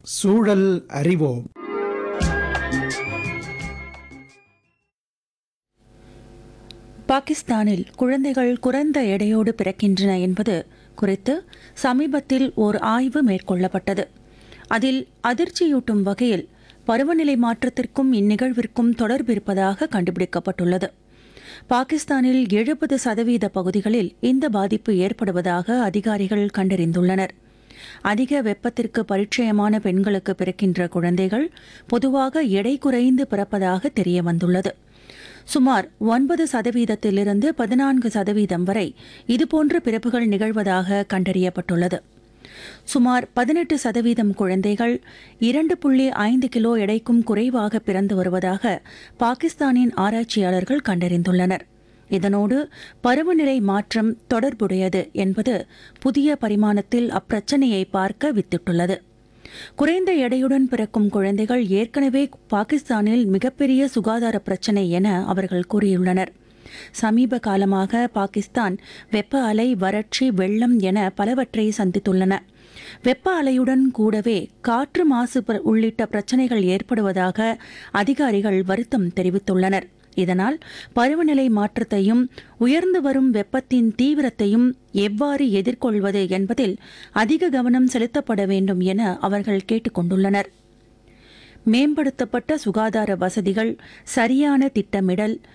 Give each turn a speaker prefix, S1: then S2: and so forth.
S1: சூழல் அறிவோம்
S2: பாகிஸ்தானில் குழந்தைகள் குறைந்த எடையோடு பிறக்கின்றன என்பது குறித்து சமீபத்தில் ஓர் ஆய்வு மேற்கொள்ளப்பட்டது அதில் அதிர்ச்சியூட்டும் வகையில் பருவநிலை மாற்றத்திற்கும் இந்நிகழ்விற்கும் தொடர்பு இருப்பதாக கண்டுபிடிக்கப்பட்டுள்ளது பாகிஸ்தானில் எழுபது சதவீத பகுதிகளில் இந்த பாதிப்பு ஏற்படுவதாக அதிகாரிகள் கண்டறிந்துள்ளனர் அதிக வெப்பத்திற்கு பரிச்சயமான பெண்களுக்கு பிறக்கின்ற குழந்தைகள் பொதுவாக எடை குறைந்து பிறப்பதாக தெரியவந்துள்ளது சுமார் ஒன்பது சதவீதத்திலிருந்து பதினான்கு சதவீதம் வரை இதுபோன்ற பிறப்புகள் நிகழ்வதாக கண்டறியப்பட்டுள்ளது சுமார் பதினெட்டு சதவீதம் குழந்தைகள் இரண்டு புள்ளி ஐந்து கிலோ எடைக்கும் குறைவாக பிறந்து வருவதாக பாகிஸ்தானின் ஆராய்ச்சியாளர்கள் கண்டறிந்துள்ளனர் இதனோடு பருவநிலை மாற்றம் தொடர்புடையது என்பது புதிய பரிமாணத்தில் அப்பிரச்சனையை பார்க்க வித்திட்டுள்ளது குறைந்த எடையுடன் பிறக்கும் குழந்தைகள் ஏற்கனவே பாகிஸ்தானில் மிகப்பெரிய சுகாதார பிரச்சினை என அவர்கள் கூறியுள்ளனர் சமீப காலமாக பாகிஸ்தான் வெப்ப அலை வறட்சி வெள்ளம் என பலவற்றை சந்தித்துள்ளன வெப்ப அலையுடன் கூடவே காற்று மாசு பிர- உள்ளிட்ட பிரச்சினைகள் ஏற்படுவதாக அதிகாரிகள் வருத்தம் தெரிவித்துள்ளனர் இதனால் பருவநிலை மாற்றத்தையும் உயர்ந்து வரும் வெப்பத்தின் தீவிரத்தையும் எவ்வாறு எதிர்கொள்வது என்பதில் அதிக கவனம் செலுத்தப்பட வேண்டும் என அவர்கள் கேட்டுக் கொண்டுள்ளனர் மேம்படுத்தப்பட்ட சுகாதார வசதிகள் சரியான திட்டமிடல்